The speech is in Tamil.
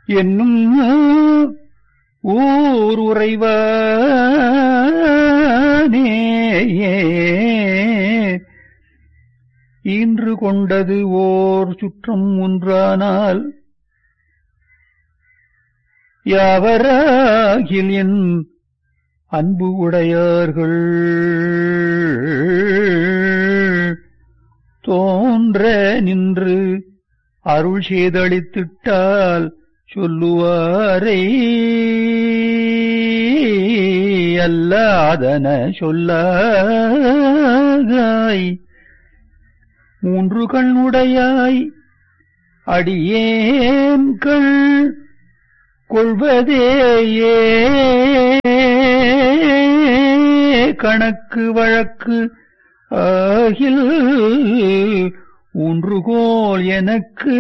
என்னும் ஊர் உறைவானே ஈன்று கொண்டது ஓர் சுற்றம் ஒன்றானால் யாவராகில் என் அன்பு உடையார்கள் தோன்ற நின்று அருள் செய்தளித்திட்டால் சொல்லுவாரை அல்லாதன சொல்லாகாய் மூன்று கண்ணுடையாய் அடியேன்கள் கொள்வதேயே கணக்கு வழக்கு ஆகில் ஊன்றுகோல் எனக்கு